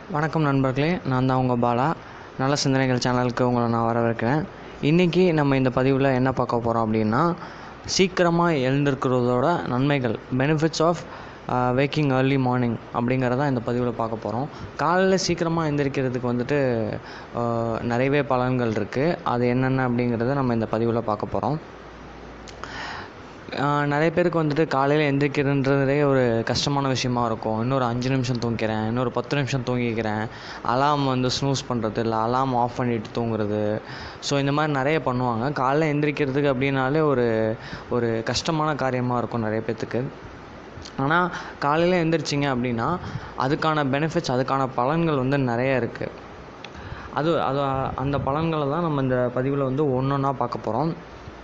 வணக்கம் நண்பர்களே நான் தான் உங்கள் பாலா நல்ல சிந்தனைகள் சேனலுக்கு உங்களை நான் வரவேற்கிறேன் இன்றைக்கி நம்ம இந்த பதிவில் என்ன பார்க்க போகிறோம் அப்படின்னா சீக்கிரமாக எழுந்திருக்கிறதோட நன்மைகள் benefits of waking early morning அப்படிங்கிறத இந்த பதிவில் பார்க்க போகிறோம் காலையில் சீக்கிரமாக எழுந்திரிக்கிறதுக்கு வந்துட்டு ஆஹ், நிறையவே பலன்கள் இருக்குது அது என்னென்ன அப்படிங்கிறத நம்ம இந்த பதிவில் பார்க்க போகிறோம் ஆஹ் நிறைய பேருக்கு வந்துட்டு காலையில் எந்திரிக்கிறதுன்றதே ஒரு கஷ்டமான விஷயமா இருக்கும் இன்னொரு அஞ்சு நிமிஷம் தூங்கிக்கிறேன் இன்னொரு பத்து நிமிஷம் தூங்கிக்கிறேன் அலாம் வந்து ஸ்னூஸ் பண்ணுறது இல்லை அலாம் ஆஃப் பண்ணிட்டு தூங்குறது ஸோ இந்த மாதிரி நிறைய பண்ணுவாங்க காலைல எந்திரிக்கிறதுக்கு அப்படின்னாலே ஒரு ஒரு கஷ்டமான காரியமாக இருக்கும் நிறைய பேர்த்துக்கு ஆனால் காலையில் எந்திரிச்சிங்க அப்படின்னா அதுக்கான பெனிஃபிட்ஸ் அதுக்கான பலன்கள் வந்து நிறைய இருக்குது அது அது அந்த பலன்களை தான் நம்ம இந்த பதிவில் வந்து ஒன்று ஒன்றா பார்க்க போகிறோம்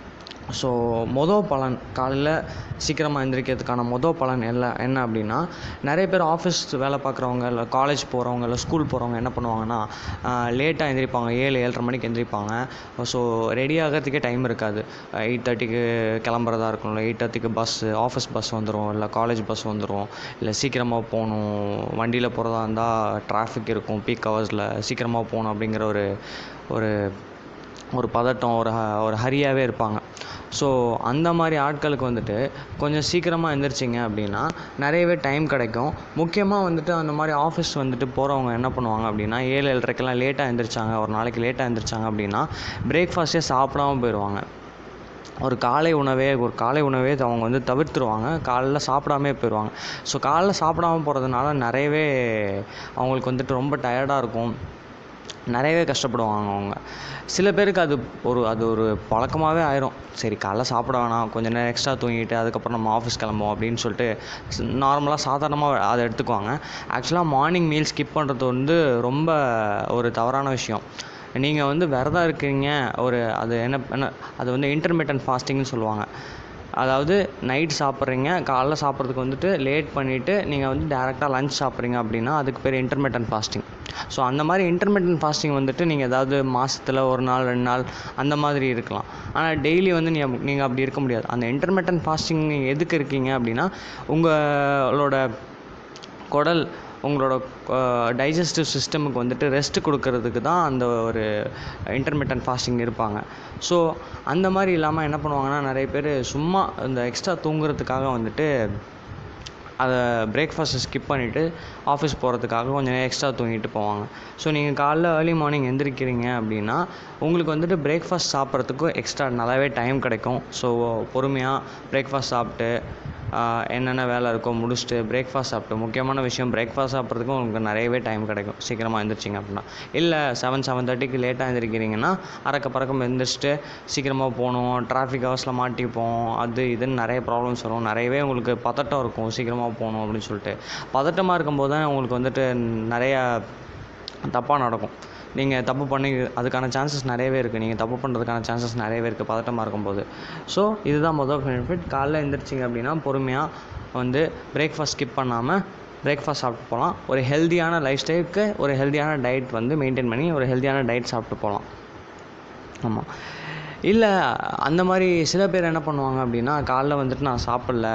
ஸோ மொதல் பலன் காலையில் சீக்கிரமாக எந்திரிக்கிறதுக்கான மொதல் பலன் எல்லாம் என்ன அப்படின்னா நிறைய பேர் ஆஃபீஸ் வேலை பார்க்குறவங்க இல்லை காலேஜ் போகிறவங்க இல்லை ஸ்கூல் போகிறவங்க என்ன பண்ணுவாங்கன்னா லேட்டாக எந்திரிப்பாங்க ஏழு ஏழரை மணிக்கு எந்திரிப்பாங்க ஸோ ரெடி ஆகிறதுக்கே டைம் இருக்காது எயிட் தேர்ட்டிக்கு கிளம்புறதா இருக்கும் இல்லை எயிட் தேர்ட்டிக்கு பஸ்ஸு ஆஃபீஸ் பஸ் வந்துடும் இல்லை காலேஜ் பஸ் வந்துடும் இல்லை சீக்கிரமாக போகணும் வண்டியில் போகிறதா இருந்தால் டிராஃபிக் இருக்கும் பீக் ஹவர்ஸில் சீக்கிரமாக போகணும் அப்படிங்கிற ஒரு ஒரு ஒரு பதட்டம் ஒரு ஹ ஒரு ஹரியாகவே இருப்பாங்க ஸோ அந்த மாதிரி ஆட்களுக்கு வந்துட்டு கொஞ்சம் சீக்கிரமாக எந்திரிச்சிங்க அப்படின்னா நிறையவே டைம் கிடைக்கும் முக்கியமாக வந்துட்டு அந்த மாதிரி ஆஃபீஸ் வந்துட்டு போகிறவங்க என்ன பண்ணுவாங்க அப்படின்னா ஏழு ஏழரைக்கெல்லாம் லேட்டாக எந்திரிச்சாங்க ஒரு நாளைக்கு லேட்டாக எந்திரிச்சாங்க அப்படின்னா பிரேக்ஃபாஸ்ட்டே சாப்பிடாம போயிடுவாங்க ஒரு காலை உணவே ஒரு காலை உணவே அவங்க வந்து தவிர்த்துருவாங்க காலைல சாப்பிடாமே போயிடுவாங்க ஸோ காலைல சாப்பிடாம போகிறதுனால நிறையவே அவங்களுக்கு வந்துட்டு ரொம்ப டயர்டாக இருக்கும் நிறையவே கஷ்டப்படுவாங்க அவங்க சில பேருக்கு அது ஒரு அது ஒரு பழக்கமாகவே ஆயிரும் சரி காலைல சாப்பிட வேணாம் கொஞ்ச நேரம் எக்ஸ்ட்ரா தூங்கிட்டு அதுக்கப்புறம் நம்ம ஆஃபீஸ் கிளம்புவோம் அப்படின்னு சொல்லிட்டு நார்மலாக சாதாரணமாக அதை எடுத்துக்குவாங்க ஆக்சுவலாக மார்னிங் மீல் ஸ்கிப் பண்ணுறது வந்து ரொம்ப ஒரு தவறான விஷயம் நீங்கள் வந்து விரதம் இருக்கீங்க ஒரு அது என்ன என்ன அது வந்து இன்டர்மீடியன்ட் ஃபாஸ்டிங்னு சொல்லுவாங்க அதாவது நைட் சாப்பிட்றீங்க காலைல சாப்பிட்றதுக்கு வந்துட்டு லேட் பண்ணிவிட்டு நீங்கள் வந்து டேரெக்டாக லஞ்ச் சாப்பிட்றீங்க அப்படின்னா அதுக்கு பேர் இன்டர்மீடியன்ட் ஃபாஸ்டிங் ஸோ அந்த மாதிரி இன்டர்மீடியன்ட் ஃபாஸ்டிங் வந்துட்டு நீங்கள் ஏதாவது மாதத்தில் ஒரு நாள் ரெண்டு நாள் அந்த மாதிரி இருக்கலாம் ஆனால் டெய்லி வந்து நீங்கள் நீங்கள் அப்படி இருக்க முடியாது அந்த இன்டர்மீடியன்ட் ஃபாஸ்டிங் நீங்கள் எதுக்கு இருக்கீங்க அப்படின்னா உங்களோட குடல் உங்களோட டைஜஸ்டிவ் சிஸ்டமுக்கு வந்துட்டு ரெஸ்ட் கொடுக்கறதுக்கு தான் அந்த ஒரு இன்டர்மீடியன்ட் ஃபாஸ்டிங் இருப்பாங்க ஸோ அந்த மாதிரி இல்லாமல் என்ன பண்ணுவாங்கன்னா நிறைய பேர் சும்மா இந்த எக்ஸ்ட்ரா தூங்குறதுக்காக வந்துட்டு அதை பிரேக்ஃபாஸ்ட்டை ஸ்கிப் பண்ணிவிட்டு ஆஃபீஸ் போகிறதுக்காக கொஞ்சம் நேரம் எக்ஸ்ட்ரா தூங்கிட்டு போவாங்க ஸோ நீங்கள் காலைல ஏர்லி மார்னிங் எந்திரிக்கிறீங்க அப்படின்னா உங்களுக்கு வந்துட்டு பிரேக்ஃபாஸ்ட் சாப்பிட்றதுக்கும் எக்ஸ்ட்ரா நல்லாவே டைம் கிடைக்கும் ஸோ பொறுமையாக பிரேக்ஃபாஸ்ட் சாப்பிட்டு ஆஹ், என்னென்ன வேலை இருக்கோ முடிச்சுட்டு பிரேக்ஃபாஸ்ட் சாப்பிட்டு முக்கியமான விஷயம் பிரேக்ஃபாஸ்ட் சாப்பிட்றதுக்கும் உங்களுக்கு நிறையவே டைம் கிடைக்கும் சீக்கிரமாக எழுந்திரிச்சிங்க அப்படின்னா இல்லை செவன் செவன் தேர்ட்டிக்கு லேட்டாக எழுந்திரிக்கிறீங்கன்னா அறக்க பறக்கம் எழுந்திரிச்சிட்டு சீக்கிரமாக போகணும் டிராஃபிக் ஹவர்ஸில் மாட்டிப்போம் அது இதுன்னு நிறைய ப்ராப்ளம்ஸ் வரும் நிறையவே உங்களுக்கு பதட்டம் இருக்கும் சீக்கிரமாக போகணும் அப்படின்னு சொல்லிட்டு பதட்டமாக இருக்கும்போது தான் உங்களுக்கு வந்துட்டு நிறையா தப்பாக நடக்கும் நீங்கள் தப்பு பண்ணி அதுக்கான சான்சஸ் நிறையவே இருக்குது நீங்கள் தப்பு பண்ணுறதுக்கான சான்சஸ் நிறையவே இருக்குது பதட்டமாக இருக்கும்போது ஸோ இதுதான் முதல் பெனிஃபிட் காலைல எழுந்திரிச்சிங்க அப்படின்னா பொறுமையாக வந்து பிரேக்ஃபாஸ்ட் ஸ்கிப் பண்ணாமல் பிரேக்ஃபாஸ்ட் சாப்பிட்டு போகலாம் ஒரு ஹெல்த்தியான லைஃப் ஸ்டைலுக்கு ஒரு ஹெல்த்தியான டயட் வந்து மெயின்டைன் பண்ணி ஒரு ஹெல்த்தியான டயட் சாப்பிட்டு போகலாம் ஆமாம் இல்லை அந்த மாதிரி சில பேர் என்ன பண்ணுவாங்க அப்படின்னா காலைல வந்துட்டு நான் சாப்பிடல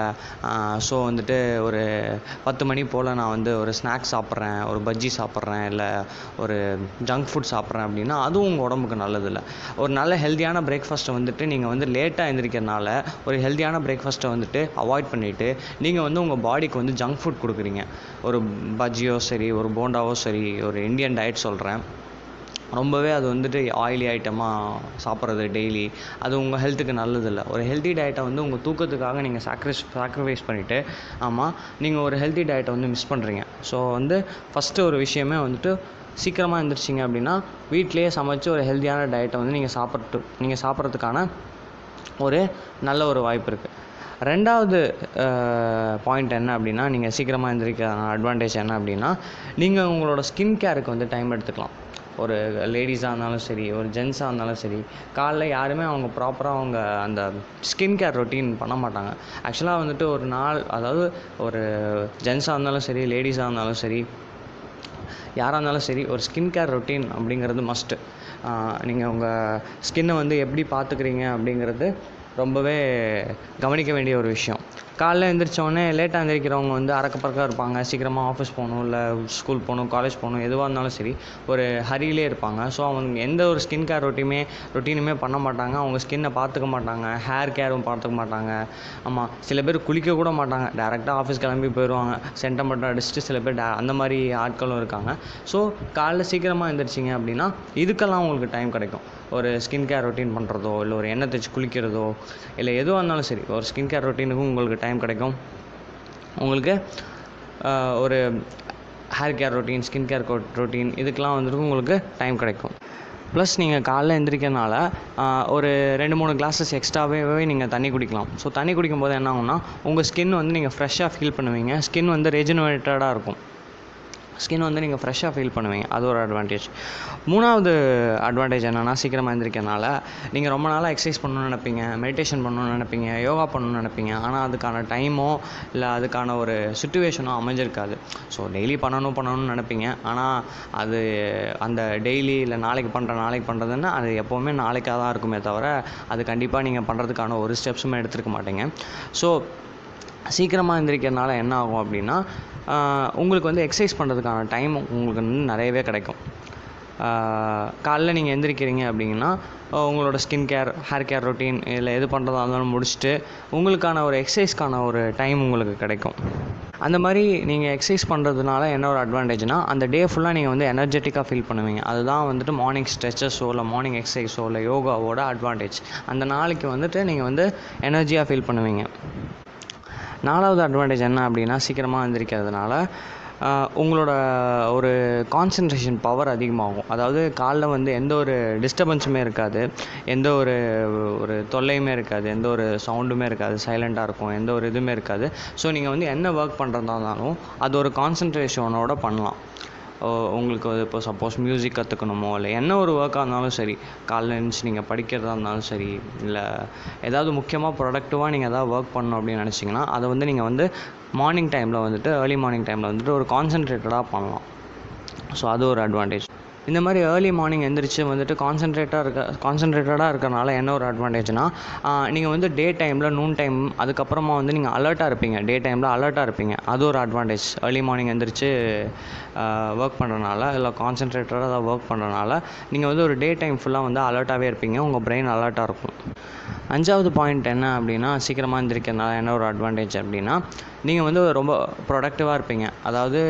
ஸோ வந்துட்டு ஒரு பத்து மணி போல் நான் வந்து ஒரு ஸ்நாக்ஸ் சாப்பிட்றேன் ஒரு பஜ்ஜி சாப்பிட்றேன் இல்லை ஒரு ஜங்க் ஃபுட் சாப்பிட்றேன் அப்படின்னா அதுவும் உங்கள் உடம்புக்கு நல்லதில்ல ஒரு நல்ல ஹெல்த்தியான பிரேக்ஃபாஸ்ட்டை வந்துட்டு நீங்கள் வந்து லேட்டாக எழுந்திரிக்கிறனால ஒரு ஹெல்த்தியான பிரேக்ஃபாஸ்ட்டை வந்துட்டு அவாய்ட் பண்ணிவிட்டு நீங்கள் வந்து உங்கள் பாடிக்கு வந்து ஜங்க் ஃபுட் கொடுக்குறீங்க ஒரு பஜ்ஜியோ சரி ஒரு போண்டாவோ சரி ஒரு இந்தியன் டயட் சொல்கிறேன் ரொம்பவே அது வந்துட்டு ஆயிலி ஐட்டமாக சாப்பிட்றது டெய்லி அது உங்கள் ஹெல்த்துக்கு நல்லதில்ல ஒரு ஹெல்த்தி டயட்டை வந்து உங்கள் தூக்கத்துக்காக நீங்கள் சாக்ரிஸ் சாக்ரிஃபைஸ் பண்ணிவிட்டு ஆமாம் நீங்கள் ஒரு ஹெல்த்தி டயட்டை வந்து மிஸ் பண்ணுறீங்க ஸோ வந்து ஃபஸ்ட்டு ஒரு விஷயமே வந்துட்டு சீக்கிரமாக எழுந்திரிச்சிங்க அப்படின்னா வீட்டிலேயே சமைச்சு ஒரு ஹெல்த்தியான டயட்டை வந்து நீங்கள் சாப்பிட்டு நீங்கள் சாப்பிட்றதுக்கான ஒரு நல்ல ஒரு வாய்ப்பு இருக்குது ரெண்டாவது பாயிண்ட் என்ன அப்படின்னா நீங்கள் சீக்கிரமாக எழுந்திரிக்கிறதான அட்வான்டேஜ் என்ன அப்படின்னா நீங்கள் உங்களோட ஸ்கின் கேருக்கு வந்து டைம் எடுத்துக்கலாம் ஒரு லேடிஸாக இருந்தாலும் சரி ஒரு ஜென்ஸாக இருந்தாலும் சரி காலைல யாருமே அவங்க ப்ராப்பராக அவங்க அந்த ஸ்கின் கேர் ரொட்டீன் பண்ண மாட்டாங்க ஆக்சுவலாக வந்துட்டு ஒரு நாள் அதாவது ஒரு ஜென்ஸாக இருந்தாலும் சரி லேடிஸாக இருந்தாலும் சரி யாராக இருந்தாலும் சரி ஒரு ஸ்கின் கேர் ரொட்டீன் அப்படிங்கிறது மஸ்ட்டு நீங்கள் உங்கள் ஸ்கின்னை வந்து எப்படி பார்த்துக்கிறீங்க அப்படிங்கிறது ரொம்பவே கவனிக்க வேண்டிய ஒரு விஷயம் காலைல எந்திரிச்சோடனே லேட்டாக எந்திரிக்கிறவங்க வந்து அறக்க பறக்க இருப்பாங்க சீக்கிரமாக ஆஃபீஸ் போகணும் இல்லை ஸ்கூல் போகணும் காலேஜ் போகணும் எதுவாக இருந்தாலும் சரி ஒரு ஹரியிலே இருப்பாங்க ஸோ அவங்க எந்த ஒரு ஸ்கின் கேர் ரொட்டீனுமே ரொட்டீனுமே பண்ண மாட்டாங்க அவங்க ஸ்கின்னை பார்த்துக்க மாட்டாங்க ஹேர் கேரும் பார்த்துக்க மாட்டாங்க ஆமாம் சில பேர் குளிக்க கூட மாட்டாங்க டேரெக்டாக ஆஃபீஸ் கிளம்பி போயிடுவாங்க சென்டை மட்டும் அடிச்சுட்டு சில பேர் டே அந்த மாதிரி ஆட்களும் இருக்காங்க ஸோ காலைல சீக்கிரமாக எந்திரிச்சிங்க அப்படின்னா இதுக்கெல்லாம் உங்களுக்கு டைம் கிடைக்கும் ஒரு ஸ்கின் கேர் ரொட்டீன் பண்ணுறதோ இல்லை ஒரு எண்ணெய் தேய்ச்சி குளிக்கிறதோ இல்லை எதுவாக இருந்தாலும் சரி ஒரு ஸ்கின் கேர் ரொட்டீனுக்கும் உங்களுக்கு டைம் கிடைக்கும் உங்களுக்கு ஆஹ், ஒரு hair care routine skin care routine இதுக்கெலாம் வந்துட்டு உங்களுக்கு டைம் கிடைக்கும் ப்ளஸ் நீங்கள் காலைல எந்திரிக்கிறனால ஆஹ், ஒரு ரெண்டு மூணு கிளாஸஸ் எக்ஸ்ட்ராவே நீங்கள் தண்ணி குடிக்கலாம் ஸோ தண்ணி குடிக்கும்போது என்ன ஆகும்னா உங்கள் ஸ்கின் வந்து நீங்கள் ஃப்ரெஷ்ஷாக ஃபீல் பண்ணுவீங்க ஸ்கின் வந்து ரெஜினுவேட்டடாக இருக்கும் ஸ்கின் வந்து நீங்கள் ஃப்ரெஷ்ஷாக ஃபீல் பண்ணுவீங்க அது ஒரு அட்வான்டேஜ் மூணாவது அட்வான்டேஜ் என்னென்னா சீக்கிரமாக எந்திரிக்கிறனால நீங்கள் ரொம்ப நாளாக எக்ஸசைஸ் பண்ணணும்னு நினைப்பீங்க மெடிடேஷன் பண்ணணும்னு நினைப்பீங்க யோகா பண்ணணும்னு நினைப்பீங்க ஆனால் அதுக்கான டைமோ இல்லை அதுக்கான ஒரு சுச்சுவேஷனோ அமைஞ்சிருக்காது ஸோ டெய்லி பண்ணணும் பண்ணணும்னு நினைப்பீங்க ஆனால் அது அந்த டெய்லி இல்லை நாளைக்கு பண்ணுறேன் நாளைக்கு பண்ணுறதுன்னா அது எப்போவுமே நாளைக்காக தான் இருக்குமே தவிர அது கண்டிப்பாக நீங்கள் பண்ணுறதுக்கான ஒரு ஸ்டெப்ஸுமே எடுத்துருக்க மாட்டீங்க ஸோ சீக்கிரமாக எந்திரிக்கிறனால என்ன ஆகும் அப்படின்னா ஆஹ் உங்களுக்கு வந்து எக்ஸசைஸ் பண்ணுறதுக்கான டைம் உங்களுக்கு வந்து நிறையவே கிடைக்கும் ஆஹ் காலைல நீங்கள் எந்திரிக்கிறீங்க அப்படிங்கன்னா ஆஹ் உங்களோட skin care hair care routine இல்லை எது பண்ணுறதா இருந்தாலும் முடிச்சுட்டு உங்களுக்கான ஒரு எக்ஸசைஸ்க்கான ஒரு டைம் உங்களுக்கு கிடைக்கும் அந்த மாதிரி நீங்கள் எக்ஸசைஸ் பண்ணுறதுனால என்ன ஒரு அட்வான்டேஜ்னால் அந்த டே ஃபுல்லாக நீங்கள் வந்து எனர்ஜெட்டிக்காக ஃபீல் பண்ணுவீங்க அதுதான் வந்துட்டு மார்னிங் ஸ்ட்ரெச்சஸோ இல்லை மார்னிங் எக்ஸசைஸோ இல்லை யோகாவோட அட்வான்டேஜ் அந்த நாளைக்கு வந்துட்டு நீங்கள் வந்து எனர்ஜியாக ஃபீல் பண்ணுவீங்க நாலாவது அட்வான்டேஜ் என்ன அப்படின்னா சீக்கிரமாக எந்திரிக்கிறதுனால ஆஹ் உங்களோட ஒரு கான்சன்ட்ரேஷன் பவர் அதிகமாகும் அதாவது காலைல வந்து எந்த ஒரு டிஸ்டர்பன்ஸுமே இருக்காது எந்த ஒரு ஒரு தொல்லையுமே இருக்காது எந்த ஒரு சவுண்டுமே இருக்காது சைலண்ட்டாக இருக்கும் எந்த ஒரு இதுவுமே இருக்காது ஸோ நீங்கள் வந்து என்ன ஒர்க் பண்ணுறதா இருந்தாலும் அது ஒரு கான்சன்ட்ரேஷனோட பண்ணலாம் ஓ, உங்களுக்கு வந்து இப்போ சப்போஸ் மியூசிக் கற்றுக்கணுமோ இல்லை என்ன ஒரு ஒர்க்காக இருந்தாலும் சரி காலைல எழுந்துச்சு நீங்கள் படிக்கிறதா இருந்தாலும் சரி இல்லை ஏதாவது முக்கியமாக ப்ரொடக்டிவாக நீங்கள் ஏதாவது ஒர்க் பண்ணணும் அப்படின்னு நினச்சிங்கன்னா அதை வந்து நீங்கள் வந்து மார்னிங் டைமில் வந்துட்டு ஏர்லி மார்னிங் டைமில் வந்துட்டு ஒரு கான்சன்ட்ரேட்டடாக பண்ணலாம் ஸோ அது ஒரு அட்வான்டேஜ் இந்த மாதிரி ஏர்லி மார்னிங் எந்திரிச்சு வந்துட்டு கான்சன்ட்ரேட்டாக இருக்க கான்சன்ட்ரேட்டடாக இருக்கறனால என்ன ஒரு அட்வான்டேஜ்னால் நீங்கள் வந்து டே டைமில் நூன் டைம் அதுக்கப்புறமா வந்து நீங்கள் அலர்ட்டாக இருப்பீங்க டே டைமில் அலர்ட்டாக இருப்பீங்க அது ஒரு அட்வான்டேஜ் ஏர்லி மார்னிங் எந்திரிச்சு ஒர்க் பண்ணுறனால இல்லை கான்சன்ட்ரேட்டடாக அதை ஒர்க் பண்ணுறனால நீங்கள் வந்து ஒரு டே டைம் ஃபுல்லாக வந்து அலர்ட்டாகவே இருப்பீங்க உங்கள் பிரெயின் அலர்ட்டாக இருக்கும் அஞ்சாவது பாயிண்ட் என்ன அப்படின்னா சீக்கிரமாக எந்திரிக்கிறதுனால என்ன ஒரு அட்வான்டேஜ் அப்படின்னா நீங்கள் வந்து ரொம்ப ப்ரொடக்டிவாக இருப்பீங்க அதாவது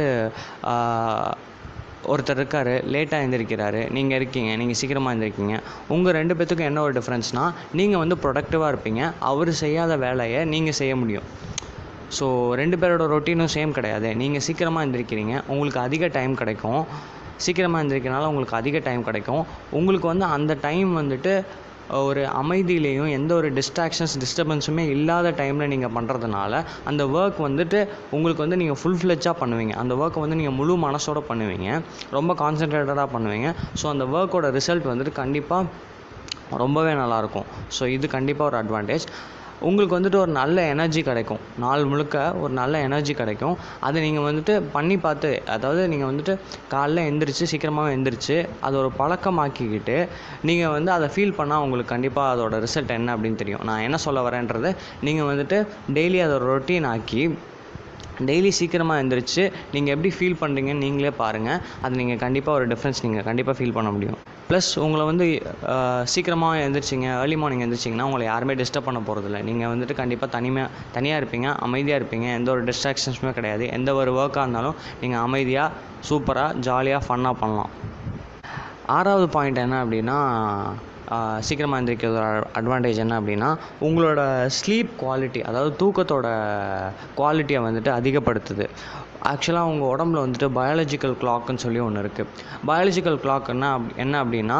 ஆஹ், ஒருத்தர் இருக்கார் லேட்டாக எழுந்திரிக்கிறாரு நீங்கள் இருக்கீங்க நீங்கள் சீக்கிரமாக எழுந்திரிக்கீங்க உங்கள் ரெண்டு பேத்துக்கும் என்ன ஒரு டிஃப்ரென்ஸ்னால் நீங்கள் வந்து ப்ரொடக்டிவாக இருப்பீங்க அவர் செய்யாத வேலையை நீங்கள் செய்ய முடியும் ஸோ ரெண்டு பேரோட ரொட்டீனும் சேம் கிடையாது நீங்கள் சீக்கிரமாக எந்திரிக்கிறீங்க உங்களுக்கு அதிக டைம் கிடைக்கும் சீக்கிரமாக எந்திரிக்கிறனால உங்களுக்கு அதிக டைம் கிடைக்கும் உங்களுக்கு வந்து அந்த டைம் வந்துட்டு ஒரு அமைதியிலையும் எந்த ஒரு டிஸ்ட்ராக்ஷன்ஸ் டிஸ்டர்பன்ஸுமே இல்லாத டைமில் நீங்கள் பண்ணுறதுனால அந்த ஒர்க் வந்துட்டு உங்களுக்கு வந்து நீங்கள் ஃபுல் ஃப்ளெஜ்ஜாக பண்ணுவீங்க அந்த ஒர்க்கை வந்து நீங்கள் முழு மனசோட பண்ணுவீங்க ரொம்ப கான்சென்ட்ரேட்டடாக பண்ணுவீங்க ஸோ அந்த ஒர்க்கோட ரிசல்ட் வந்துட்டு கண்டிப்பாக ரொம்பவே நல்லாயிருக்கும் ஸோ இது கண்டிப்பாக ஒரு அட்வான்டேஜ் உங்களுக்கு வந்துட்டு ஒரு நல்ல எனர்ஜி கிடைக்கும் நாள் முழுக்க ஒரு நல்ல எனர்ஜி கிடைக்கும் அதை நீங்கள் வந்துட்டு பண்ணி பார்த்து அதாவது நீங்கள் வந்துட்டு காலைல எந்திரிச்சு சீக்கிரமாக எந்திரிச்சு அதை ஒரு பழக்கமாக்கிக்கிட்டு நீங்கள் வந்து அதை ஃபீல் பண்ணால் உங்களுக்கு கண்டிப்பாக அதோட ரிசல்ட் என்ன அப்படின்னு தெரியும் நான் என்ன சொல்ல வரேன்றது நீங்கள் வந்துட்டு டெய்லி அதை ஒரு ரொட்டீன் ஆக்கி டெய்லி சீக்கிரமாக எழுந்திரிச்சு நீங்கள் எப்படி ஃபீல் பண்ணுறீங்கன்னு நீங்களே பாருங்கள் அது நீங்கள் கண்டிப்பாக ஒரு டிஃப்ரென்ஸ் நீங்கள் கண்டிப்பாக ஃபீல் பண்ண முடியும் ப்ளஸ் உங்களை வந்து அஹ், சீக்கிரமாக எழுந்திரிச்சிங்க ஏர்லி மார்னிங் எழுந்திரிச்சிங்கன்னா உங்களை யாருமே டிஸ்டர்ப் பண்ண போகிறதில்ல நீங்கள் வந்துட்டு கண்டிப்பாக தனிமையாக தனியாக இருப்பீங்க அமைதியாக இருப்பீங்க எந்த ஒரு டிஸ்ட்ராக்ஷன்ஸுமே கிடையாது எந்த ஒரு ஒர்க்காக இருந்தாலும் நீங்கள் அமைதியாக சூப்பராக ஜாலியாக ஃபன்னாக பண்ணலாம் ஆறாவது பாயிண்ட் என்ன அப்படின்னா ஆஹ், சீக்கிரமாக எந்திரிக்கிறதோட அட்வான்டேஜ் என்ன அப்படின்னா உங்களோட ஸ்லீப் குவாலிட்டி அதாவது தூக்கத்தோட குவாலிட்டியை வந்துட்டு அதிகப்படுத்துது ஆக்சுவலாக உங்கள் உடம்புல வந்துட்டு பயாலஜிக்கல் கிளாக்குன்னு சொல்லி ஒன்று இருக்குது பயாலஜிக்கல் கிளாக் என்ன அப் என்ன அப்படின்னா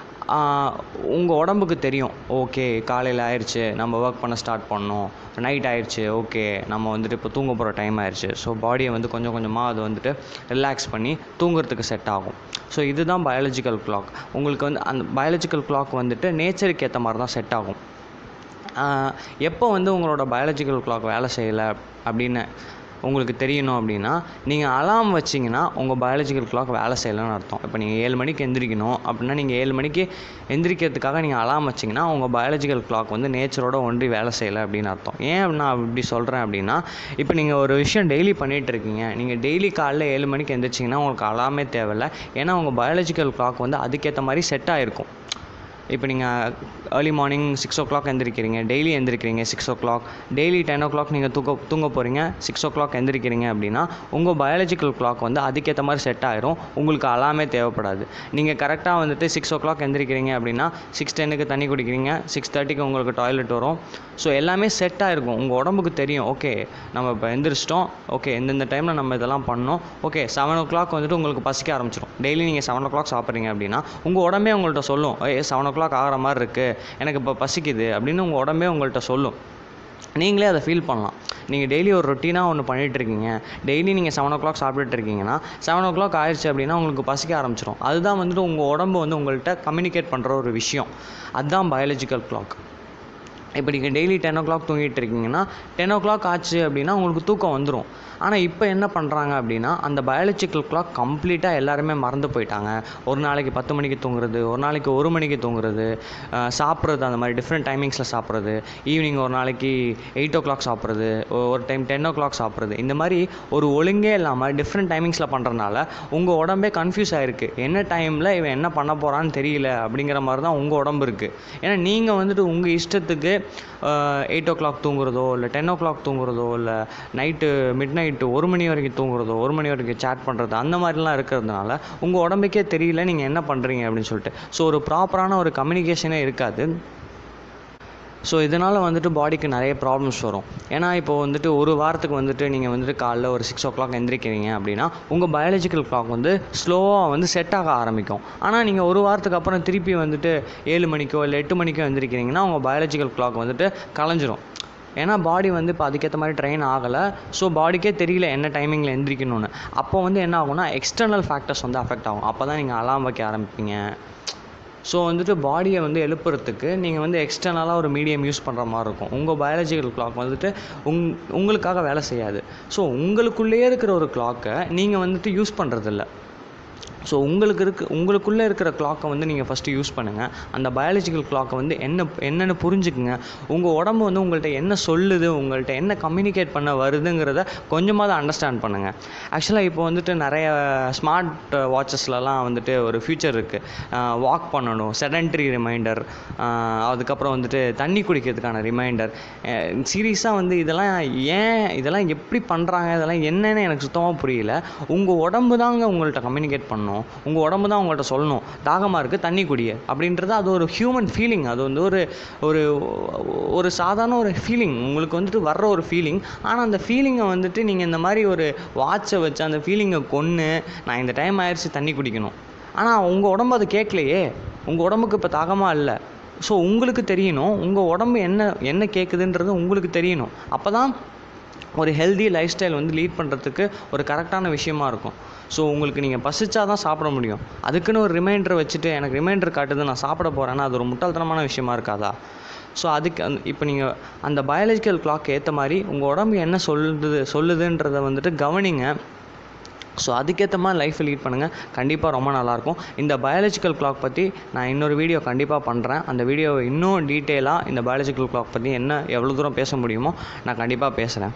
உங்கள் உடம்புக்கு தெரியும் ஓகே காலையில் ஆயிடுச்சு நம்ம ஒர்க் பண்ண ஸ்டார்ட் பண்ணோம் நைட் ஆயிடுச்சு ஓகே நம்ம வந்துட்டு இப்போ தூங்க போகிற டைம் ஆயிடுச்சு ஸோ பாடியை வந்து கொஞ்சம் கொஞ்சமாக அது வந்துட்டு ரிலாக்ஸ் பண்ணி தூங்குறதுக்கு செட் ஆகும் ஸோ இதுதான் பயாலஜிக்கல் கிளாக் உங்களுக்கு வந்து அந்த பயாலஜிக்கல் கிளாக் வந்துட்டு நேச்சருக்கு ஏற்ற மாதிரி தான் செட் ஆகும் ஆஹ் எப்போ வந்து உங்களோட பயாலஜிக்கல் கிளாக் வேலை செய்யலை அப்படின்னு உங்களுக்கு தெரியணும் அப்படின்னா நீங்கள் அலாம் வச்சிங்கன்னா உங்கள் பயாலஜிக்கல் கிளாக் வேலை செய்யலைன்னு அர்த்தம் இப்போ நீங்கள் ஏழு மணிக்கு எந்திரிக்கணும் அப்படின்னா நீங்கள் ஏழு மணிக்கு எந்திரிக்கிறதுக்காக நீங்கள் அலாம் வச்சிங்கன்னா உங்கள் பயாலஜிக்கல் கிளாக் வந்து நேச்சரோட ஒன்றி வேலை செய்யலை அப்படின்னு அர்த்தம் ஏன் நான் இப்படி சொல்கிறேன் அப்படின்னா இப்போ நீங்கள் ஒரு விஷயம் டெய்லி பண்ணிகிட்டு இருக்கீங்க நீங்கள் டெய்லி காலைல ஏழு மணிக்கு எந்திரிச்சிங்கன்னா உங்களுக்கு அலாமே தேவையில்ல ஏன்னா உங்கள் பயாலஜிக்கல் கிளாக் வந்து அதுக்கேற்ற மாதிரி செட் ஆகிருக்கும் இப்போ நீங்கள் early morning six o'clock எந்திரிக்கிறீங்க டெய்லி எந்திரிக்கிறீங்க six o'clock daily ten o'clock நீங்கள் தூக்க தூங்க போகிறீங்க சிக்ஸ் ஓ கிளாக் எந்திரிக்கிறீங்க அப்படின்னா உங்கள் பயாலஜிக்கல் கிளாக் வந்து அதுக்கேற்ற மாதிரி செட் ஆயிரும் உங்களுக்கு அலாமே தேவைப்படாது நீங்கள் கரெக்டாக வந்துட்டு சிக்ஸ் ஓ கிளாக் எந்திரிக்கிறீங்க அப்படின்னா சிக்ஸ் டென்னுக்கு தண்ணி குடிக்கிறீங்க சிக்ஸ் தேர்ட்டிக்கு உங்களுக்கு டாய்லெட் வரும் ஸோ எல்லாமே செட் ஆகிருக்கும் உங்கள் உடம்புக்கு தெரியும் ஓகே நம்ம இப்போ எந்திரிச்சிட்டோம் ஓகே எந்தெந்த டைமில் நம்ம இதெல்லாம் பண்ணோம் ஓகே செவன் ஓ கிளாக் வந்துட்டு உங்களுக்கு பசிக்க ஆரம்பிச்சிடும் டெய்லி நீங்கள் செவன் ஓ கிளாக் சாப்பிட்றீங்க அப்படின்னா உங்கள் உடம்பே உங்கள்கிட்ட சொல்லும் ஏ செவன் ஓ கிளாக் ஆகிற மாதிரி இருக்குது எனக்கு இப்போ பசிக்குது அப்படின்னு உங்கள் உடம்பே உங்கள்கிட்ட சொல்லும் நீங்களே அதை ஃபீல் பண்ணலாம் நீங்கள் டெய்லி ஒரு ரொட்டீனாக ஒன்று பண்ணிகிட்டு இருக்கீங்க டெய்லி நீங்கள் செவன் ஓ கிளாக் சாப்பிட்டுட்டு இருக்கீங்கன்னா செவன் ஓ கிளாக் ஆயிடுச்சு அப்படின்னா உங்களுக்கு பசிக்க ஆரம்பிச்சிடும் அதுதான் வந்துட்டு உங்கள் உடம்பு வந்து உங்கள்கிட்ட கம்யூனிகேட் பண்ணுற ஒரு விஷயம் அதுதான் பயாலஜிக்கல் கிளாக் இப்போ நீங்கள் டெய்லி டென் ஓ கிளாக் தூங்கிட்டு இருக்கீங்கன்னா டென் ஓ கிளாக் ஆச்சு அப்படின்னா உங்களுக்கு தூக்கம் வந்துடும் ஆனால் இப்போ என்ன பண்ணுறாங்க அப்படின்னா அந்த பயாலஜிக்கல் கிளாக் கம்ப்ளீட்டாக எல்லாருமே மறந்து போயிட்டாங்க ஒரு நாளைக்கு பத்து மணிக்கு தூங்குறது ஒரு நாளைக்கு ஒரு மணிக்கு தூங்குறது அஹ் சாப்பிட்றது அந்த மாதிரி டிஃப்ரெண்ட் டைமிங்ஸில் சாப்பிட்றது ஈவினிங் ஒரு நாளைக்கு எயிட் ஓ கிளாக் சாப்பிட்றது ஒரு டைம் டென் ஓ கிளாக் சாப்பிட்றது இந்த மாதிரி ஒரு ஒழுங்கே இல்லாமல் டிஃப்ரெண்ட் டைமிங்ஸில் பண்ணுறதுனால உங்கள் உடம்பே கன்ஃபியூஸ் ஆகிருக்கு என்ன டைமில் இவன் என்ன பண்ண போகிறான்னு தெரியல அப்படிங்கிற மாதிரி தான் உங்கள் உடம்பு இருக்குது ஏன்னா நீங்கள் வந்துட்டு உங்கள் இஷ்டத்துக்கு எயிட் ஓ கிளாக் தூங்குறதோ இல்லை டென் ஓ கிளாக் தூங்குறதோ இல்லை நைட்டு மிட் நைட்டு ஒரு மணி வரைக்கும் தூங்குறதோ ஒரு மணி வரைக்கும் சேட் பண்ணுறது அந்த மாதிரிலாம் இருக்கிறதுனால உங்கள் உடம்புக்கே தெரியல நீங்கள் என்ன பண்ணுறீங்க அப்படின்னு சொல்லிட்டு ஸோ ஒரு ப்ராப்பரான ஒரு கம்யூனிகேஷனே இருக்காது ஸோ இதனால் வந்துட்டு பாடிக்கு நிறைய ப்ராப்ளம்ஸ் வரும் ஏன்னா இப்போ வந்துட்டு ஒரு வாரத்துக்கு வந்துட்டு நீங்கள் வந்துட்டு காலைல ஒரு சிக்ஸ் ஓ கிளாக் எந்திரிக்கிறீங்க அப்படின்னா உங்கள் பயாலஜிக்கல் கிளாக் வந்து ஸ்லோவாக வந்து செட் ஆக ஆரம்பிக்கும் ஆனால் நீங்கள் ஒரு வாரத்துக்கு அப்புறம் திருப்பி வந்துட்டு ஏழு மணிக்கோ இல்லை எட்டு மணிக்கோ எந்திரிக்கிறீங்கன்னா உங்கள் பயாலஜிக்கல் கிளாக் வந்துட்டு கலைஞ்சிரும் ஏன்னா பாடி வந்து இப்போ அதுக்கேற்ற மாதிரி ட்ரெயின் ஆகலை ஸோ பாடிக்கே தெரியல என்ன டைமிங்கில் எந்திரிக்கணும்னு அப்போ வந்து என்ன ஆகும்னா எக்ஸ்டர்னல் ஃபேக்டர்ஸ் வந்து அஃபெக்ட் ஆகும் அப்போ தான் நீங்கள் அலாம் வைக்க ஆரம்பிப்பீங்க ஸோ வந்துட்டு பாடியை வந்து எழுப்புறதுக்கு நீங்கள் வந்து எக்ஸ்டர்னலாக ஒரு மீடியம் யூஸ் பண்ணுற மாதிரி இருக்கும் உங்கள் பயாலஜிக்கல் கிளாக் வந்துட்டு உங் உங்களுக்காக வேலை செய்யாது ஸோ உங்களுக்குள்ளேயே இருக்கிற ஒரு கிளாக்கை நீங்கள் வந்துட்டு யூஸ் பண்ணுறதில்ல ஸோ உங்களுக்கு இருக்கு உங்களுக்குள்ளே இருக்கிற கிளாக்கை வந்து நீங்கள் ஃபஸ்ட்டு யூஸ் பண்ணுங்கள் அந்த பயாலஜிக்கல் கிளாக்கை வந்து என்ன என்னென்னு புரிஞ்சுக்குங்க உங்கள் உடம்பு வந்து உங்கள்கிட்ட என்ன சொல்லுது உங்கள்கிட்ட என்ன கம்யூனிகேட் பண்ண வருதுங்கிறத கொஞ்சமாவது அண்டர்ஸ்டாண்ட் பண்ணுங்கள் ஆக்சுவலாக இப்போ வந்துட்டு நிறைய ஸ்மார்ட் வாட்சஸ்லலாம் வந்துட்டு ஒரு ஃபியூச்சர் இருக்குது வாக் பண்ணணும் செடன்ட்ரி ரிமைண்டர் அதுக்கப்புறம் வந்துட்டு தண்ணி குடிக்கிறதுக்கான ரிமைண்டர் சீரியஸாக வந்து இதெல்லாம் ஏன் இதெல்லாம் எப்படி பண்ணுறாங்க இதெல்லாம் என்னன்னு எனக்கு சுத்தமாக புரியல உங்கள் உடம்பு தாங்க உங்கள்கிட்ட கம்யூனிகேட் பண்ணணும் உங்கள் உடம்பு தான் உங்கள்கிட்ட சொல்லணும் தாகமாக இருக்குது தண்ணி குடிய அப்படின்றது அது ஒரு ஹியூமன் ஃபீலிங் அது வந்து ஒரு ஒரு ஒரு சாதாரண ஒரு ஃபீலிங் உங்களுக்கு வந்துட்டு வர்ற ஒரு ஃபீலிங் ஆனால் அந்த ஃபீலிங்கை வந்துட்டு நீங்கள் இந்த மாதிரி ஒரு வாட்சை வச்சு அந்த ஃபீலிங்கை கொன்று நான் இந்த டைம் ஆயிடுச்சு தண்ணி குடிக்கணும் ஆனால் உங்கள் உடம்பு அது கேட்கலையே உங்கள் உடம்புக்கு இப்போ தாகமாக இல்லை ஸோ உங்களுக்கு தெரியணும் உங்கள் உடம்பு என்ன என்ன கேட்குதுன்றது உங்களுக்கு தெரியணும் அப்போ தான் ஒரு ஹெல்தி லைஃப் ஸ்டைல் வந்து லீட் பண்ணுறதுக்கு ஒரு கரெக்டான விஷயமா இருக்கும் ஸோ உங்களுக்கு நீங்கள் பசிச்சா தான் சாப்பிட முடியும் அதுக்குன்னு ஒரு ரிமைண்டர் வச்சுட்டு எனக்கு ரிமைண்டர் காட்டுது நான் சாப்பிட போகிறேன்னா அது ஒரு முட்டாள்தனமான விஷயமா இருக்காதா ஸோ அதுக்கு அந்த இப்போ நீங்கள் அந்த பயாலஜிக்கல் கிளாக் ஏற்ற மாதிரி உங்கள் உடம்பு என்ன சொல்லுது சொல்லுதுன்றதை வந்துட்டு கவனிங்க ஸோ அதுக்கேற்ற மாதிரி லைஃப்பை லீட் பண்ணுங்கள் கண்டிப்பாக ரொம்ப நல்லாயிருக்கும் இந்த பயாலஜிக்கல் கிளாக் பற்றி நான் இன்னொரு வீடியோ கண்டிப்பாக பண்ணுறேன் அந்த வீடியோவை இன்னும் டீட்டெயிலாக இந்த பயாலஜிக்கல் கிளாக் பற்றி என்ன எவ்வளோ தூரம் பேச முடியுமோ நான் கண்டிப்பாக பேசுகிறேன்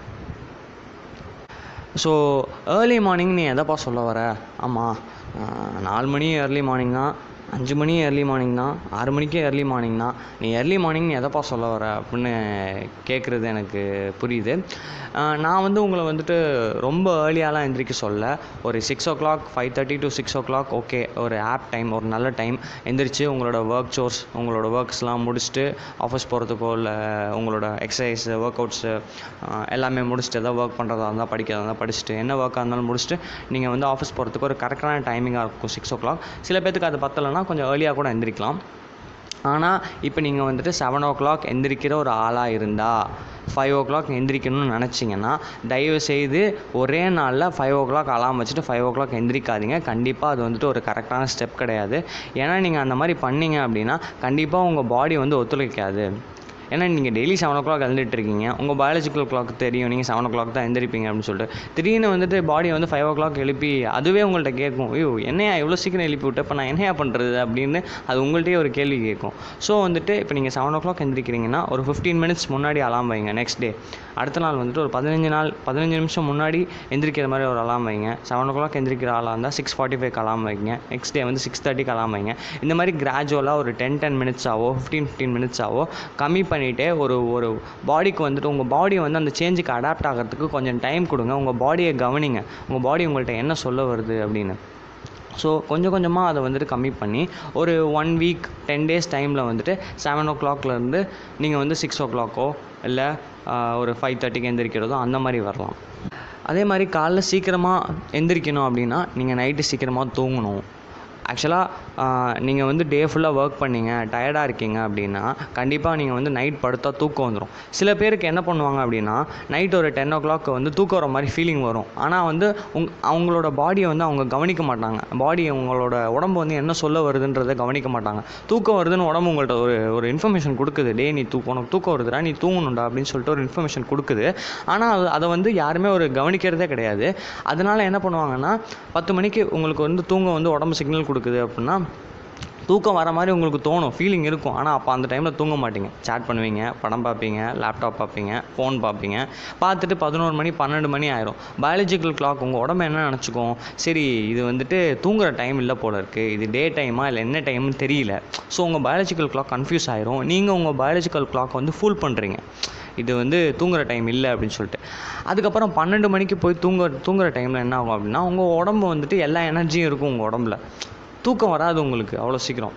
ஸோ ஏர்லி மார்னிங் நீ எதைப்பா சொல்ல வர ஆமாம் நாலு மணி ஏர்லி மார்னிங் தான் அஞ்சு மணி ஏர்லி மார்னிங் தான் ஆறு மணிக்கே ஏர்லி மார்னிங் தான் நீ ஏர்லி மார்னிங் நீ எதைப்பா சொல்ல வர அப்படின்னு கேட்குறது எனக்கு புரியுது ஆஹ் நான் வந்து உங்களை வந்துட்டு ரொம்ப ஏர்லியாலாம் எந்திரிக்க சொல்ல ஒரு six o'clock five thirty to six o'clock okay ஒரு ஆப் டைம் ஒரு நல்ல டைம் எந்திரிச்சு உங்களோட ஒர்க் சோர்ஸ் உங்களோட ஒர்க்ஸ்லாம் முடிச்சுட்டு ஆஃபீஸ் போகிறதுக்கோ இல்லை உங்களோட எக்ஸசைஸ் ஒர்க் அவுட்ஸு எல்லாமே முடிச்சுட்டு எதாவது ஒர்க் பண்ணுறதா இருந்தால் படிக்கிறதா இருந்தால் படிச்சுட்டு என்ன ஒர்க்காக இருந்தாலும் முடிச்சுட்டு நீங்கள் வந்து ஆஃபீஸ் போகிறதுக்கு ஒரு கரெக்டான டைமிங்காக இருக்கும் சிக்ஸ் ஓ கிளாக் சில பேர்த்துக்கு அது பத்தலைன்னா கொஞ்சம் ஏர்லியாக கூட எந்திரிக்கலாம் ஆனால் இப்போ நீங்கள் வந்துட்டு செவன் ஓ கிளாக் எந்திரிக்கிற ஒரு ஆளாக இருந்தால் ஃபைவ் ஓ கிளாக் எந்திரிக்கணும்னு நினச்சிங்கன்னா தயவு செய்து ஒரே நாளில் ஃபைவ் ஓ கிளாக் அலாம் வச்சுட்டு ஃபைவ் ஓ கிளாக் எந்திரிக்காதீங்க கண்டிப்பாக அது வந்துட்டு ஒரு கரெக்டான ஸ்டெப் கிடையாது ஏன்னா நீங்கள் அந்த மாதிரி பண்ணீங்க அப்படின்னா கண்டிப்பாக உங்கள் பாடி வந்து ஒத்துழைக்காது ஏன்னா நீங்கள் டெய்லி செவன் ஓ கிளாக் எழுந்துட்டு இருக்கீங்க உங்கள் பயாலஜிக்கல் கிளாக் தெரியும் நீங்கள் செவன் ஓ கிளாக் தான் எழுந்திருப்பீங்க அப்படின்னு சொல்லிட்டு திடீர்னு வந்துட்டு பாடியை வந்து ஃபைவ் ஓ கிளாக் எழுப்பி அதுவே உங்கள்கிட்ட கேட்கும் ஐயோ என்னையா இவ்வளோ சீக்கிரம் எழுப்பி விட்ட இப்போ நான் என்னையா பண்ணுறது அப்படின்னு அது உங்கள்கிட்டயே ஒரு கேள்வி கேட்கும் ஸோ வந்துட்டு இப்போ நீங்கள் செவன் ஓ கிளாக் எந்திரிக்கிறீங்கன்னா ஒரு ஃபிஃப்டீன் மினிட்ஸ் முன்னாடி அலாம் வைங்க நெக்ஸ்ட் டே அடுத்த நாள் வந்துட்டு ஒரு பதினஞ்சு நாள் பதினஞ்சு நிமிஷம் முன்னாடி எந்திரிக்கிற மாதிரி ஒரு அலாம் வைங்க செவன் ஓ கிளாக் எந்திரிக்கிற ஆளாக இருந்தால் சிக்ஸ் ஃபார்ட்டி ஃபைவ் அலாம் வைங்க நெக்ஸ்ட் டே வந்து சிக்ஸ் தேர்ட்டிக்கு அலாம் வைங்க இந்த மாதிரி கிராஜுவலாக ஒரு டென் டென் மினிட்ஸ் ஆவோ ஃபிஃப்டீன் ஃபிஃப்டீன் மினிட்ஸ் ஆவோ கம்மி பண்ணிவிட்டு ஒரு ஒரு பாடிக்கு வந்துட்டு உங்கள் பாடி வந்து அந்த சேஞ்சுக்கு அடாப்ட் ஆகிறதுக்கு கொஞ்சம் டைம் கொடுங்க உங்கள் பாடியை கவனிங்க உங்கள் பாடி உங்கள்கிட்ட என்ன சொல்ல வருது அப்படின்னு ஸோ கொஞ்சம் கொஞ்சமாக அதை வந்துட்டு கம்மி பண்ணி ஒரு ஒன் வீக் டென் டேஸ் டைமில் வந்துட்டு செவன் ஓ கிளாக்லேருந்து நீங்கள் வந்து சிக்ஸ் ஓ கிளாக்கோ இல்லை ஒரு ஃபைவ் தேர்ட்டிக்கு எந்திரிக்கிறதோ அந்த மாதிரி வரலாம் அதே மாதிரி காலைல சீக்கிரமாக எந்திரிக்கணும் அப்படின்னா நீங்கள் நைட்டு சீக்கிரமாக தூங்கணும் ஆக்சுவலாக நீங்கள் வந்து டே ஃபுல்லாக ஒர்க் பண்ணீங்க டயர்டாக இருக்கீங்க அப்படின்னா கண்டிப்பாக நீங்கள் வந்து நைட் படுத்தா தூக்கம் வந்துடும் சில பேருக்கு என்ன பண்ணுவாங்க அப்படின்னா நைட் ஒரு டென் ஓ கிளாக் வந்து தூக்கம் வர மாதிரி ஃபீலிங் வரும் ஆனால் வந்து உங் அவங்களோட பாடியை வந்து அவங்க கவனிக்க மாட்டாங்க பாடி உங்களோட உடம்பு வந்து என்ன சொல்ல வருதுன்றதை கவனிக்க மாட்டாங்க தூக்கம் வருதுன்னு உடம்பு உங்கள்கிட்ட ஒரு ஒரு இன்ஃபர்மேஷன் கொடுக்குது டே நீ தூக்கம் உனக்கு தூக்கம் வருதுடா நீ தூங்கணும்டா அப்படின்னு சொல்லிட்டு ஒரு இன்ஃபர்மேஷன் கொடுக்குது ஆனால் அது அதை வந்து யாருமே ஒரு கவனிக்கிறதே கிடையாது அதனால் என்ன பண்ணுவாங்கன்னா பத்து மணிக்கு உங்களுக்கு வந்து தூங்க வந்து உடம்பு சிக்னல் கொடுக்குது அப்படின்னா தூக்கம் வர மாதிரி உங்களுக்கு தோணும் ஃபீலிங் இருக்கும் ஆனால் அப்போ அந்த டைமில் தூங்க மாட்டீங்க சேட் பண்ணுவீங்க படம் பார்ப்பீங்க லேப்டாப் பார்ப்பீங்க ஃபோன் பார்ப்பீங்க பார்த்துட்டு பதினோரு மணி பன்னெண்டு மணி ஆயிரும் பயாலஜிக்கல் கிளாக் உங்கள் உடம்பு என்ன நினச்சிக்கும் சரி இது வந்துட்டு தூங்குற டைம் இல்லை போல இருக்குது இது டே டைமா இல்லை என்ன டைம்னு தெரியல ஸோ உங்கள் பயாலஜிக்கல் கிளாக் கன்ஃபியூஸ் ஆயிரும் நீங்கள் உங்கள் பயாலஜிக்கல் கிளாக் வந்து ஃபுல் பண்ணுறீங்க இது வந்து தூங்குற டைம் இல்லை அப்படின்னு சொல்லிட்டு அதுக்கப்புறம் பன்னெண்டு மணிக்கு போய் தூங்க தூங்குற டைமில் என்ன ஆகும் அப்படின்னா உங்கள் உடம்பு வந்துட்டு எல்லா எனர்ஜியும் இருக்கும் உங்கள் உடம்புல தூக்கம் வராது உங்களுக்கு அவ்வளோ சீக்கிரம்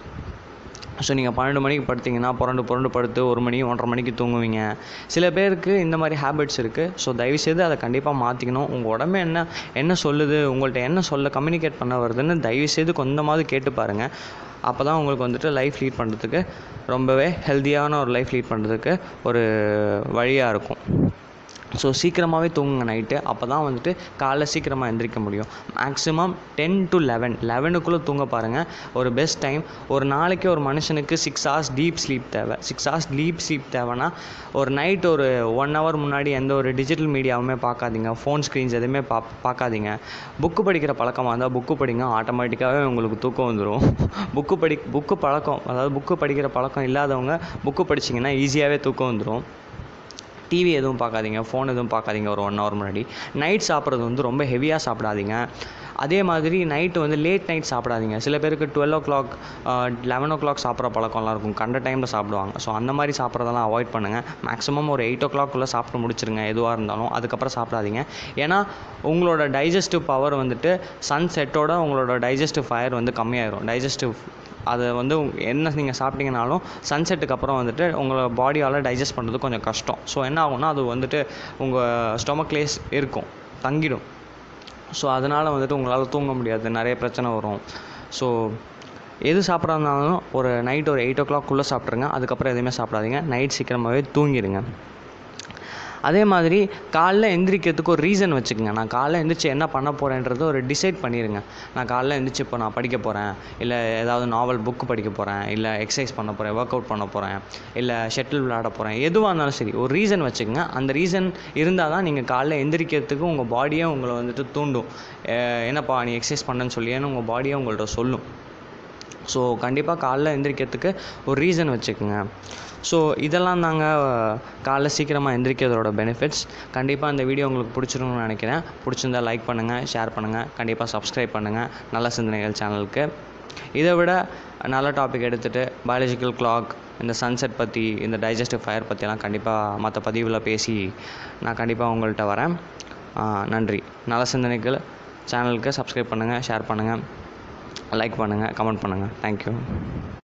ஸோ நீங்கள் பன்னெண்டு மணிக்கு படுத்தீங்கன்னா புரண்டு புரண்டு படுத்து ஒரு மணி ஒன்றரை மணிக்கு தூங்குவீங்க சில பேருக்கு இந்த மாதிரி ஹேபிட்ஸ் இருக்குது ஸோ தயவுசெய்து அதை கண்டிப்பாக மாற்றிக்கணும் உங்கள் உடம்பு என்ன என்ன சொல்லுது உங்கள்கிட்ட என்ன சொல்ல கம்யூனிகேட் பண்ண வருதுன்னு தயவுசெய்து கொஞ்சமாவது கேட்டு பாருங்கள் அப்போ தான் உங்களுக்கு வந்துட்டு லைஃப் லீட் பண்ணுறதுக்கு ரொம்பவே ஹெல்த்தியான ஒரு லைஃப் லீட் பண்ணுறதுக்கு ஒரு வழியாக இருக்கும் ஸோ சீக்கிரமாகவே தூங்குங்க நைட்டு அப்போ தான் வந்துட்டு காலைல சீக்கிரமாக எந்திரிக்க முடியும் மேக்ஸிமம் டென் டு லெவன் லெவனுக்குள்ளே தூங்க பாருங்கள் ஒரு பெஸ்ட் டைம் ஒரு நாளைக்கு ஒரு மனுஷனுக்கு சிக்ஸ் ஹவர்ஸ் டீப் ஸ்லீப் தேவை சிக்ஸ் ஹவர்ஸ் டீப் ஸ்லீப் தேவைன்னா ஒரு நைட் ஒரு ஒன் ஹவர் முன்னாடி எந்த ஒரு டிஜிட்டல் மீடியாவுமே பார்க்காதீங்க ஃபோன் ஸ்க்ரீன்ஸ் எதுவுமே பா பார்க்காதீங்க புக்கு படிக்கிற பழக்கமாக இருந்தால் புக்கு படிங்க ஆட்டோமேட்டிக்காகவே உங்களுக்கு தூக்கம் வந்துடும் புக்கு படி புக்கு பழக்கம் அதாவது புக்கு படிக்கிற பழக்கம் இல்லாதவங்க புக்கு படிச்சிங்கன்னா ஈஸியாகவே தூக்கம் வந்துடும் டிவி எதுவும் பார்க்காதீங்க ஃபோன் எதுவும் பார்க்காதீங்க ஒரு ஒன் ஹவர் முன்னாடி நைட் சாப்பிட்றது வந்து ரொம்ப ஹெவியாக சாப்பிடாதீங்க அதே மாதிரி நைட்டு வந்து லேட் நைட் சாப்பிடாதீங்க சில பேருக்கு twelve o'clock eleven o'clock சாப்பிட்ற பழக்கம்லாம் இருக்கும் கண்ட டைமில் சாப்பிடுவாங்க ஸோ அந்த மாதிரி சாப்பிட்றதெல்லாம் அவாய்ட் பண்ணுங்கள் மேக்ஸிமம் ஒரு எயிட் ஓ கிளாக்குள்ளே சாப்பிட்டு முடிச்சிருங்க எதுவாக இருந்தாலும் அதுக்கப்புறம் சாப்பிடாதீங்க ஏன்னா உங்களோட டைஜஸ்டிவ் பவர் வந்துட்டு சன் செட்டோட உங்களோட டைஜஸ்டிவ் ஃபயர் வந்து கம்மியாயிரும் டைஜஸ்டிவ் அதை வந்து என்ன நீங்கள் சாப்பிட்டீங்கனாலும் சன்செட்டுக்கு அப்புறம் வந்துட்டு உங்களோட பாடியால் டைஜஸ்ட் பண்ணுறது கொஞ்சம் கஷ்டம் ஸோ என்ன ஆகும்னா அது வந்துட்டு உங்கள் ஸ்டொமக்லேஸ் இருக்கும் தங்கிடும் ஸோ அதனால் வந்துட்டு உங்களால் தூங்க முடியாது நிறைய பிரச்சனை வரும் ஸோ எது சாப்பிட்றதுனாலும் ஒரு நைட் ஒரு எயிட் ஓ கிளாக்குள்ளே சாப்பிட்ருங்க அதுக்கப்புறம் எதுவுமே சாப்பிடாதீங்க நைட் சீக்கிரமாகவே தூங்கிடுங்க அதே மாதிரி காலைல எந்திரிக்கிறதுக்கு ஒரு ரீசன் வச்சுக்கோங்க நான் காலைல எந்திரிச்சு என்ன பண்ண போகிறேன்றதை ஒரு டிசைட் பண்ணிடுங்க நான் காலைல எந்திரிச்சு இப்போ நான் படிக்க போகிறேன் இல்லை ஏதாவது நாவல் புக்கு படிக்க போகிறேன் இல்லை எக்ஸசைஸ் பண்ண போகிறேன் ஒர்க் அவுட் பண்ண போகிறேன் இல்லை ஷட்டில் விளையாட போகிறேன் எதுவாக இருந்தாலும் சரி ஒரு ரீசன் வச்சுக்கோங்க அந்த ரீசன் இருந்தால் தான் நீங்கள் காலைல எந்திரிக்கிறதுக்கு உங்கள் பாடியே உங்களை வந்துட்டு தூண்டும் அஹ் என்னப்பா நீ எக்ஸசைஸ் பண்ணேன்னு சொல்லியேன்னு உங்கள் பாடியே உங்கள்கிட்ட சொல்லும் ஸோ கண்டிப்பாக காலைல எந்திரிக்கிறதுக்கு ஒரு ரீசன் வச்சுக்கோங்க ஸோ இதெல்லாம் தாங்க காலைல சீக்கிரமாக எந்திரிக்கிறதோட பெனிஃபிட்ஸ் கண்டிப்பாக இந்த வீடியோ உங்களுக்கு பிடிச்சிருக்கும்னு நினைக்கிறேன் பிடிச்சிருந்தா லைக் பண்ணுங்கள் ஷேர் பண்ணுங்கள் கண்டிப்பாக சப்ஸ்கிரைப் பண்ணுங்கள் நல்ல சிந்தனைகள் சேனலுக்கு இதை விட நல்ல டாபிக் எடுத்துகிட்டு பயாலஜிக்கல் கிளாக் இந்த சன்செட் பற்றி இந்த டைஜஸ்டிவ் ஃபயர் பற்றியெல்லாம் கண்டிப்பாக மற்ற பதிவில் பேசி நான் கண்டிப்பாக உங்கள்கிட்ட வரேன் ஆஹ் நன்றி நல்ல சிந்தனைகள் சேனலுக்கு சப்ஸ்கிரைப் பண்ணுங்கள் ஷேர் பண்ணுங்கள் லைக் பண்ணுங்கள் கமெண்ட் பண்ணுங்கள் தேங்க்யூ